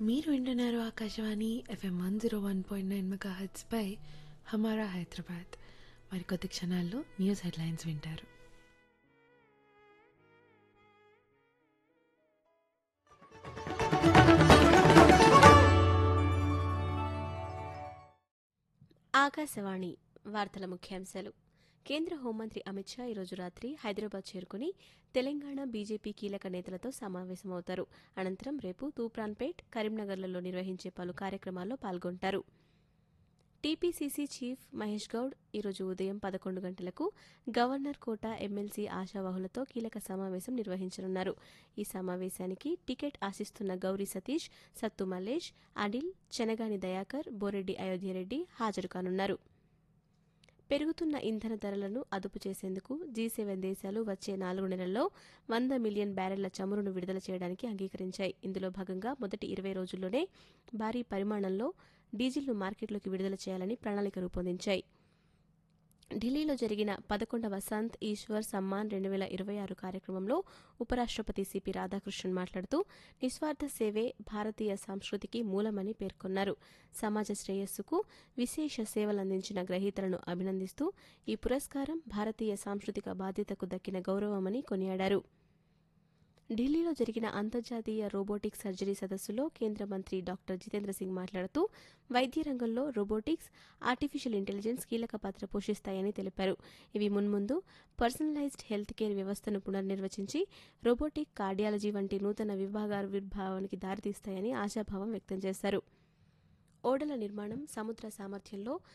మీరు వింటున్నారు Akashvani FM one zero one point nine మెగా పై హమారా హైదరాబాద్ మరికొద్ది క్షణాల్లో న్యూస్ హెడ్లైన్స్ వింటారు ఆకాశవాణి వార్తల ముఖ్యాంశాలు కేంద్ర హోంమంత్రి అమిత్ షా ఈరోజు రాత్రి హైదరాబాద్ చేరుకుని తెలంగాణ బీజేపీ కీలక నేతలతో సమావేశమవుతారు అనంతరం రేపు తూప్రాన్పేట్ కరీంనగర్లలో నిర్వహించే పలు కార్యక్రమాల్లో పాల్గొంటారు టీపీసీసీ చీఫ్ మహేష్ గౌడ్ ఈరోజు ఉదయం పదకొండు గంటలకు గవర్నర్ కోట ఎమ్మెల్సీ ఆశావాహులతో కీలక సమావేశం నిర్వహించనున్నారు ఈ సమావేశానికి టికెట్ ఆశిస్తున్న గౌరీ సతీష్ సత్తు మల్లేష్ అనిల్ చెనగాని దయాకర్ బోరెడ్డి అయోధ్యరెడ్డి హాజరు కానున్నారు పెరుగుతున్న ఇంధన ధరలను అదుపు చేసేందుకు జీ సెవెన్ దేశాలు వచ్చే నాలుగు నెలల్లో వంద మిలియన్ బ్యారెళ్ల చమురును విడుదల చేయడానికి అంగీకరించాయి ఇందులో భాగంగా మొదటి ఇరవై రోజుల్లోనే భారీ పరిమాణంలో డీజిల్ను మార్కెట్లోకి విడుదల చేయాలని ప్రణాళిక రూపొందించాయి ఢిల్లీలో జరిగిన పదకొండవ సంత్ ఈశ్వర్ సమ్మాన్ రెండు వేల ఇరవై ఆరు కార్యక్రమంలో ఉపరాష్ట్రపతి సిపి రాధాకృష్ణన్ మాట్లాడుతూ నిస్వార్థ సేవే భారతీయ సంస్కృతికి మూలమని పేర్కొన్నారు సమాజ శ్రేయస్సుకు విశేష సేవలందించిన గ్రహీతలను అభినందిస్తూ ఈ పురస్కారం భారతీయ సాంస్కృతిక బాధ్యతకు దక్కిన గౌరవమని కొనియాడారు ఢిల్లీలో జరిగిన అంతర్జాతీయ రోబోటిక్ సర్జరీ సదస్సులో కేంద్ర మంత్రి డాక్టర్ జితేంద్ర సింగ్ మాట్లాడుతూ వైద్య రంగంలో రోబోటిక్స్ ఆర్టిఫిషియల్ ఇంటెలిజెన్స్ కీలక పాత్ర పోషిస్తాయని తెలిపారు ఇవి మున్ముందు పర్సనలైజ్డ్ హెల్త్ కేర్ వ్యవస్థను పునర్నిర్వచించి రోబోటిక్ కార్డియాలజీ వంటి నూతన విభాగాల విర్భావానికి దారితీస్తాయని ఆశాభావం వ్యక్తం చేశారు ఓడల నిర్మాణం సముద్ర సామర్థ్యంలో